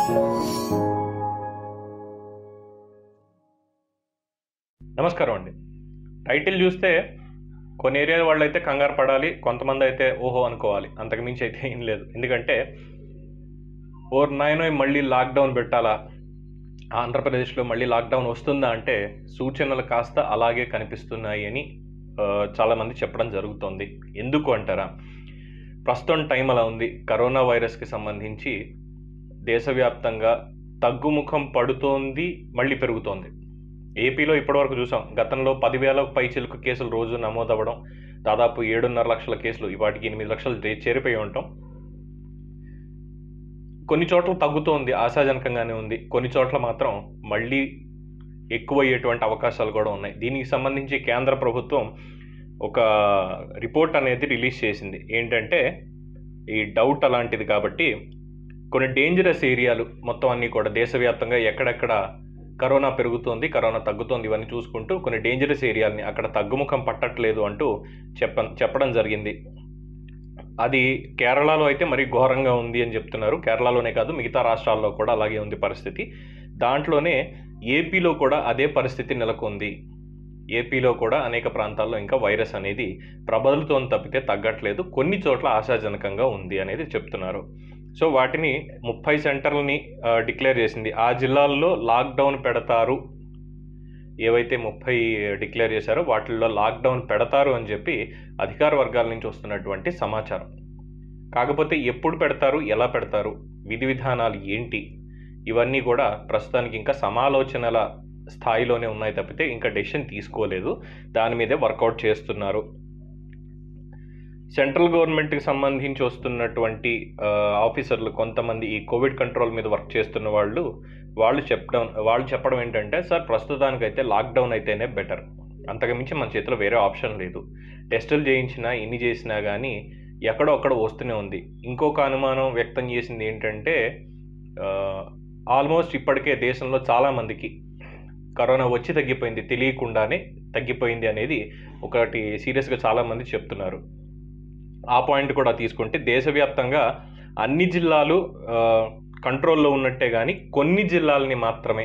నమస్కారం అండి టైటిల్ చూస్తే కొన్ని ఏరియా వాళ్ళు అయితే కంగారు పడాలి కొంతమంది అయితే ఓహో అనుకోవాలి అంతకుమించి అయితే ఏం లేదు ఎందుకంటే ఓర్ నాయనో మళ్ళీ లాక్డౌన్ పెట్టాలా ఆంధ్రప్రదేశ్లో మళ్ళీ లాక్డౌన్ వస్తుందా అంటే సూచనలు కాస్త అలాగే కనిపిస్తున్నాయి అని ఆ, చాలామంది చెప్పడం జరుగుతోంది ఎందుకు అంటారా ప్రస్తుతం టైం అలా ఉంది కరోనా వైరస్కి సంబంధించి దేశవ్యాప్తంగా తగ్గుముఖం పడుతోంది మళ్ళీ పెరుగుతోంది ఏపీలో ఇప్పటివరకు చూసాం గతంలో పదివేల పై చిలుకు కేసులు రోజు నమోదవ్వడం దాదాపు ఏడున్నర లక్షల కేసులు వాటికి ఎనిమిది లక్షలు చే- చేరిపోయి ఉంటాం కొన్ని చోట్ల తగ్గుతోంది ఆశాజనకంగానే ఉంది కొన్ని చోట్ల మాత్రం మళ్ళీ ఎక్కువ అయ్యేటువంటి అవకాశాలు కూడా ఉన్నాయి దీనికి సంబంధించి కేంద్ర ప్రభుత్వం ఒక రిపోర్ట్ అనేది రిలీజ్ చేసింది ఏంటంటే ఈ డౌట్ అలాంటిది కాబట్టి కొన్ని డేంజరస్ ఏరియాలు మొత్తం అన్నీ కూడా దేశవ్యాప్తంగా ఎక్కడెక్కడ కరోనా పెరుగుతోంది కరోనా తగ్గుతోంది ఇవన్నీ చూసుకుంటూ కొన్ని డేంజరస్ ఏరియాలని అక్కడ తగ్గుముఖం పట్టట్లేదు అంటూ చెప్ప చెప్పడం జరిగింది అది కేరళలో అయితే మరీ ఘోరంగా ఉంది అని చెప్తున్నారు కేరళలోనే కాదు మిగతా రాష్ట్రాల్లో కూడా అలాగే ఉంది పరిస్థితి దాంట్లోనే ఏపీలో కూడా అదే పరిస్థితి నెలకొంది ఏపీలో కూడా అనేక ప్రాంతాల్లో ఇంకా వైరస్ అనేది ప్రబలుతో తప్పితే తగ్గట్లేదు కొన్ని చోట్ల ఆశాజనకంగా ఉంది అనేది చెప్తున్నారు సో వాటిని ముప్పై సెంటర్లని ఆ, డిక్లేర్ చేసింది ఆ జిల్లాల్లో లాక్డౌన్ పెడతారు ఏవైతే ముప్పై డిక్లేర్ చేశారో వాటిల్లో లాక్డౌన్ పెడతారు అని చెప్పి అధికార వర్గాల నుంచి వస్తున్నటువంటి సమాచారం కాకపోతే ఎప్పుడు పెడతారు ఎలా పెడతారు విధి విధానాలు ఏంటి ఇవన్నీ కూడా ప్రస్తుతానికి ఇంకా సమాలోచనల స్థాయిలోనే ఉన్నాయి తప్పితే ఇంకా డెసిషన్ తీసుకోలేదు దాని మీదే వర్కౌట్ చేస్తున్నారు సెంట్రల్ గవర్నమెంట్కి సంబంధించి వస్తున్నటువంటి ఆ, ఆఫీసర్లు కొంతమంది ఈ కోవిడ్ కంట్రోల్ మీద వర్క్ చేస్తున్న వాళ్ళు వాళ్ళు చెప్పడం వాళ్ళు చెప్పడం ఏంటంటే సార్ ప్రస్తుతానికైతే లాక్డౌన్ అయితేనే బెటర్ అంతకుమించి మన చేతిలో వేరే ఆప్షన్ లేదు టెస్టులు చేయించినా ఎన్ని చేసినా కానీ ఎక్కడో అక్కడ వస్తూనే ఉంది ఇంకొక అనుమానం వ్యక్తం చేసింది ఏంటంటే ఆల్మోస్ట్ ఇప్పటికే దేశంలో చాలామందికి కరోనా వచ్చి తగ్గిపోయింది తెలియకుండానే తగ్గిపోయింది అనేది ఒకటి సీరియస్గా చాలామంది చెప్తున్నారు ఆ పాయింట్ కూడా తీసుకుంటే దేశవ్యాప్తంగా అన్ని జిల్లాలు ఆ, కంట్రోల్లో ఉన్నట్టే కానీ కొన్ని జిల్లాలని మాత్రమే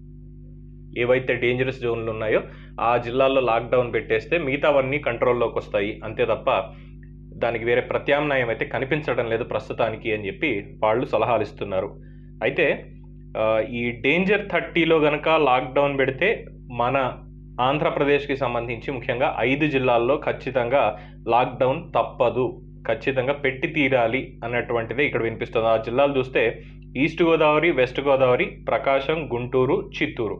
ఏవైతే డేంజరస్ జోన్లు ఉన్నాయో ఆ జిల్లాల్లో లాక్డౌన్ పెట్టేస్తే మిగతావన్నీ కంట్రోల్లోకి వస్తాయి అంతే తప్ప దానికి వేరే ప్రత్యామ్నాయం అయితే కనిపించడం లేదు ప్రస్తుతానికి అని చెప్పి వాళ్ళు సలహాలు ఇస్తున్నారు అయితే ఆ, ఈ డేంజర్ థర్టీలో గనక లాక్డౌన్ పెడితే మన ఆంధ్రప్రదేశ్కి సంబంధించి ముఖ్యంగా ఐదు జిల్లాల్లో ఖచ్చితంగా లాక్డౌన్ తప్పదు ఖచ్చితంగా పెట్టి తీరాలి అన్నటువంటిదే ఇక్కడ వినిపిస్తుంది ఆ జిల్లాలు చూస్తే ఈస్ట్ గోదావరి వెస్ట్ గోదావరి ప్రకాశం గుంటూరు చిత్తూరు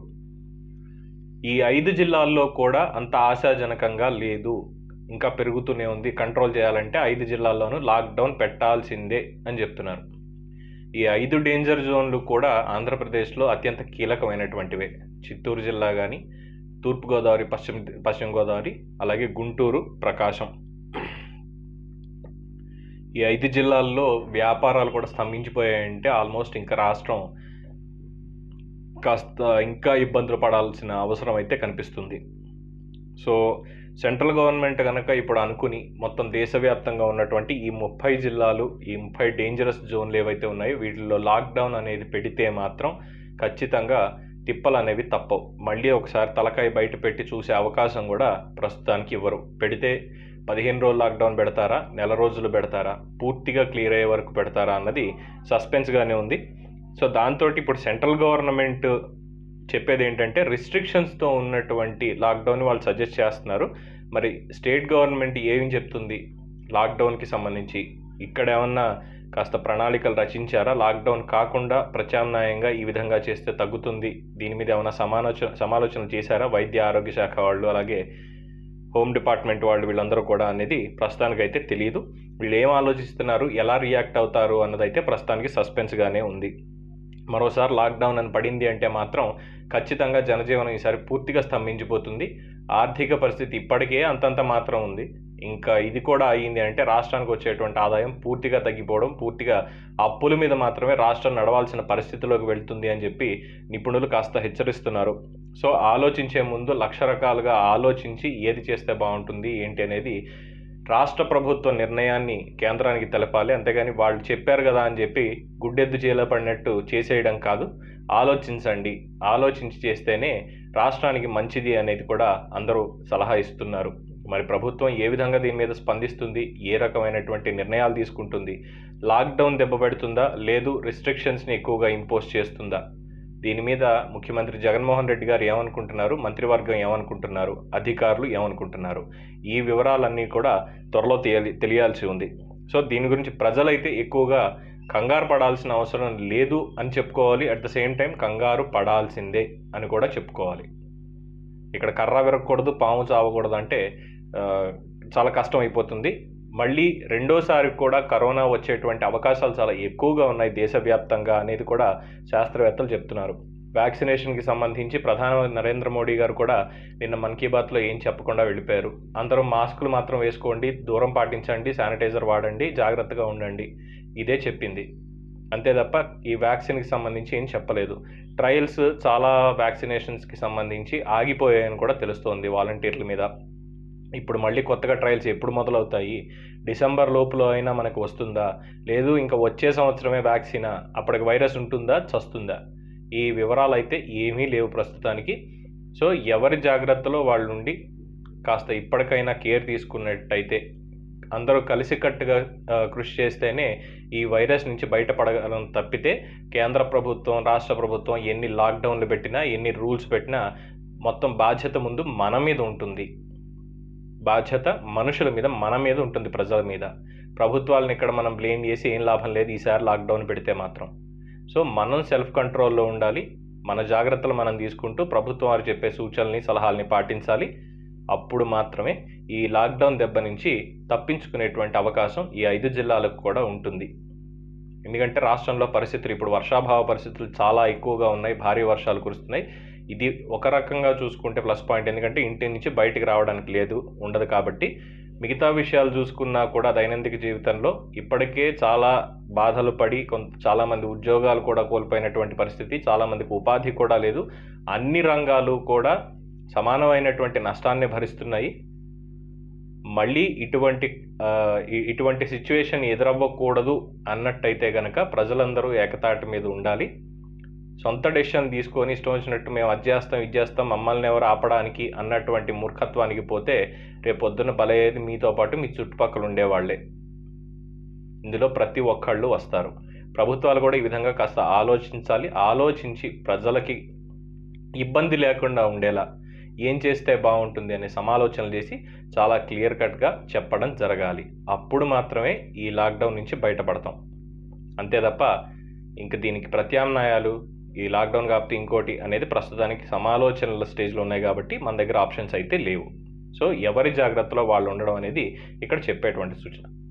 ఈ ఐదు జిల్లాల్లో కూడా అంత ఆశాజనకంగా లేదు ఇంకా పెరుగుతూనే ఉంది కంట్రోల్ చేయాలంటే ఐదు జిల్లాల్లోనూ లాక్డౌన్ పెట్టాల్సిందే అని చెప్తున్నారు ఈ ఐదు డేంజర్ జోన్లు కూడా ఆంధ్రప్రదేశ్లో అత్యంత కీలకమైనటువంటివే చిత్తూరు జిల్లా కానీ తూర్పుగోదావరి పశ్చిమ పశ్చిమ గోదావరి అలాగే గుంటూరు ప్రకాశం ఈ ఐదు జిల్లాల్లో వ్యాపారాలు కూడా స్తంభించిపోయాయంటే ఆల్మోస్ట్ ఇంకా రాష్ట్రం కాస్త ఇంకా ఇబ్బందులు పడాల్సిన అవసరం అయితే కనిపిస్తుంది సో సెంట్రల్ గవర్నమెంట్ కనుక ఇప్పుడు అనుకుని మొత్తం దేశవ్యాప్తంగా ఉన్నటువంటి ఈ ముప్పై జిల్లాలు ఈ ముప్పై డేంజరస్ జోన్లు ఏవైతే ఉన్నాయో వీటిల్లో లాక్డౌన్ అనేది పెడితే మాత్రం ఖచ్చితంగా తిప్పలు అనేవి తప్పవు మళ్ళీ ఒకసారి తలకాయ బయట పెట్టి చూసే అవకాశం కూడా ప్రస్తుతానికి ఇవ్వరు పెడితే పదిహేను రోజులు లాక్డౌన్ పెడతారా నెల రోజులు పెడతారా పూర్తిగా క్లియర్ అయ్యే వరకు పెడతారా అన్నది సస్పెన్స్గానే ఉంది సో దాంతో ఇప్పుడు సెంట్రల్ గవర్నమెంట్ చెప్పేది ఏంటంటే రిస్ట్రిక్షన్స్తో ఉన్నటువంటి లాక్డౌన్ వాళ్ళు సజెస్ట్ చేస్తున్నారు మరి స్టేట్ గవర్నమెంట్ ఏం చెప్తుంది లాక్డౌన్కి సంబంధించి ఇక్కడ ఏమన్నా కాస్త ప్రణాళికలు రచించారా లాక్డౌన్ కాకుండా ప్రత్యామ్నాయంగా ఈ విధంగా చేస్తే తగ్గుతుంది దీని మీద ఏమైనా సమాలోచన సమాలోచనలు చేశారా వైద్య ఆరోగ్య శాఖ వాళ్ళు అలాగే హోమ్ డిపార్ట్మెంట్ వాళ్ళు వీళ్ళందరూ కూడా అనేది ప్రస్తుతానికైతే తెలియదు వీళ్ళు ఏం ఆలోచిస్తున్నారు ఎలా రియాక్ట్ అవుతారు అన్నదైతే ప్రస్తుతానికి సస్పెన్స్గానే ఉంది మరోసారి లాక్డౌన్ అని పడింది అంటే మాత్రం ఖచ్చితంగా జనజీవనం ఈసారి పూర్తిగా స్తంభించిపోతుంది ఆర్థిక పరిస్థితి ఇప్పటికే అంతంత మాత్రం ఉంది ఇంకా ఇది కూడా అయ్యింది అంటే రాష్ట్రానికి వచ్చేటువంటి ఆదాయం పూర్తిగా తగ్గిపోవడం పూర్తిగా అప్పుల మీద మాత్రమే రాష్ట్రం నడవాల్సిన పరిస్థితిలోకి వెళ్తుంది అని చెప్పి నిపుణులు కాస్త హెచ్చరిస్తున్నారు సో ఆలోచించే ముందు లక్ష రకాలుగా ఆలోచించి ఏది చేస్తే బాగుంటుంది ఏంటి అనేది రాష్ట్ర ప్రభుత్వ నిర్ణయాన్ని కేంద్రానికి తెలపాలి అంతేగాని వాళ్ళు చెప్పారు కదా అని చెప్పి గుడ్డెద్దు చేలో పడినట్టు చేసేయడం కాదు ఆలోచించండి ఆలోచించి చేస్తేనే రాష్ట్రానికి మంచిది అనేది కూడా అందరూ సలహా ఇస్తున్నారు మరి ప్రభుత్వం ఏ విధంగా దీని మీద స్పందిస్తుంది ఏ రకమైనటువంటి నిర్ణయాలు తీసుకుంటుంది లాక్డౌన్ దెబ్బ పెడుతుందా లేదు రిస్ట్రిక్షన్స్ని ఎక్కువగా ఇంపోజ్ చేస్తుందా దీని మీద ముఖ్యమంత్రి జగన్మోహన్ రెడ్డి గారు ఏమనుకుంటున్నారు మంత్రివర్గం ఏమనుకుంటున్నారు అధికారులు ఏమనుకుంటున్నారు ఈ వివరాలన్నీ కూడా త్వరలో తెలియాలి తెలియాల్సి ఉంది సో దీని గురించి ప్రజలైతే ఎక్కువగా కంగారు పడాల్సిన అవసరం లేదు అని చెప్పుకోవాలి అట్ ద సేమ్ టైం కంగారు పడాల్సిందే అని కూడా చెప్పుకోవాలి ఇక్కడ కర్ర విరగకూడదు పాము చావకూడదు అంటే ఆ, చాలా కష్టం అయిపోతుంది మళ్ళీ రెండోసారి కూడా కరోనా వచ్చేటువంటి అవకాశాలు చాలా ఎక్కువగా ఉన్నాయి దేశవ్యాప్తంగా అనేది కూడా శాస్త్రవేత్తలు చెప్తున్నారు వ్యాక్సినేషన్కి సంబంధించి ప్రధానమంత్రి నరేంద్ర మోడీ గారు కూడా నిన్న మన్ కీ బాత్లో ఏం చెప్పకుండా వెళ్ళిపోయారు అందరూ మాస్కులు మాత్రం వేసుకోండి దూరం పాటించండి శానిటైజర్ వాడండి జాగ్రత్తగా ఉండండి ఇదే చెప్పింది అంతే తప్ప ఈ వ్యాక్సిన్కి సంబంధించి ఏం చెప్పలేదు ట్రయల్స్ చాలా వ్యాక్సినేషన్స్కి సంబంధించి ఆగిపోయాయని కూడా తెలుస్తోంది వాలంటీర్ల మీద ఇప్పుడు మళ్ళీ కొత్తగా ట్రయల్స్ ఎప్పుడు మొదలవుతాయి డిసెంబర్ లోపులో అయినా మనకు వస్తుందా లేదు ఇంకా వచ్చే సంవత్సరమే వ్యాక్సినా అప్పటికి వైరస్ ఉంటుందా చస్తుందా ఈ వివరాలు అయితే ఏమీ లేవు ప్రస్తుతానికి సో ఎవరి జాగ్రత్తలో వాళ్ళు ఉండి కాస్త ఇప్పటికైనా కేర్ తీసుకున్నట్టయితే అందరూ కలిసికట్టుగా ఆ, కృషి చేస్తేనే ఈ వైరస్ నుంచి బయటపడగలం తప్పితే కేంద్ర ప్రభుత్వం రాష్ట్ర ప్రభుత్వం ఎన్ని లాక్డౌన్లు పెట్టినా ఎన్ని రూల్స్ పెట్టినా మొత్తం బాధ్యత ముందు మన మీద ఉంటుంది బాధ్యత మనుషుల మీద మన మీద ఉంటుంది ప్రజల మీద ప్రభుత్వాలను ఇక్కడ మనం బ్లేమ్ చేసి ఏం లాభం లేదు ఈసారి లాక్డౌన్ పెడితే మాత్రం సో మనం సెల్ఫ్ కంట్రోల్లో ఉండాలి మన జాగ్రత్తలు మనం తీసుకుంటూ ప్రభుత్వం వారు చెప్పే సూచనల్ని సలహాలని పాటించాలి అప్పుడు మాత్రమే ఈ లాక్డౌన్ దెబ్బ నుంచి తప్పించుకునేటువంటి అవకాశం ఈ ఐదు జిల్లాలకు కూడా ఉంటుంది ఎందుకంటే రాష్ట్రంలో పరిస్థితులు ఇప్పుడు వర్షాభావ పరిస్థితులు చాలా ఎక్కువగా ఉన్నాయి భారీ వర్షాలు కురుస్తున్నాయి ఇది ఒక రకంగా చూసుకుంటే ప్లస్ పాయింట్ ఎందుకంటే ఇంటి నుంచి బయటికి రావడానికి లేదు ఉండదు కాబట్టి మిగతా విషయాలు చూసుకున్నా కూడా దైనందిక జీవితంలో ఇప్పటికే చాలా బాధలు పడి కొంత చాలామంది ఉద్యోగాలు కూడా కోల్పోయినటువంటి పరిస్థితి చాలామందికి ఉపాధి కూడా లేదు అన్ని రంగాలు కూడా సమానమైనటువంటి నష్టాన్ని భరిస్తున్నాయి మళ్ళీ ఇటువంటి ఆ, ఇ- ఇటువంటి సిచ్యువేషన్ ఎదురవ్వకూడదు అన్నట్టయితే గనక ప్రజలందరూ ఏకతాటి మీద ఉండాలి సొంత డెసిషన్ తీసుకొని ఇష్టం వచ్చినట్టు మేము అది చేస్తాం ఇది చేస్తాం మమ్మల్ని ఎవరు ఆపడానికి అన్నటువంటి మూర్ఖత్వానికి పోతే రేపు పొద్దున్న బలయ్యేది మీతో పాటు మీ చుట్టుపక్కల ఉండేవాళ్లే ఇందులో ప్రతి ఒక్కళ్ళు వస్తారు ప్రభుత్వాలు కూడా ఈ విధంగా కాస్త ఆలోచించాలి ఆలోచించి ప్రజలకి ఇబ్బంది లేకుండా ఉండేలా ఏం చేస్తే బాగుంటుంది అనే సమాలోచనలు చేసి చాలా క్లియర్ కట్గా చెప్పడం జరగాలి అప్పుడు మాత్రమే ఈ లాక్డౌన్ నుంచి బయటపడతాం అంతే తప్ప ఇంక దీనికి ప్రత్యామ్నాయాలు ఈ లాక్డౌన్ కాకపోతే ఇంకోటి అనేది ప్రస్తుతానికి సమాలోచనల స్టేజ్లో ఉన్నాయి కాబట్టి మన దగ్గర ఆప్షన్స్ అయితే లేవు సో ఎవరి జాగ్రత్తలో వాళ్ళు ఉండడం అనేది ఇక్కడ చెప్పేటువంటి సూచన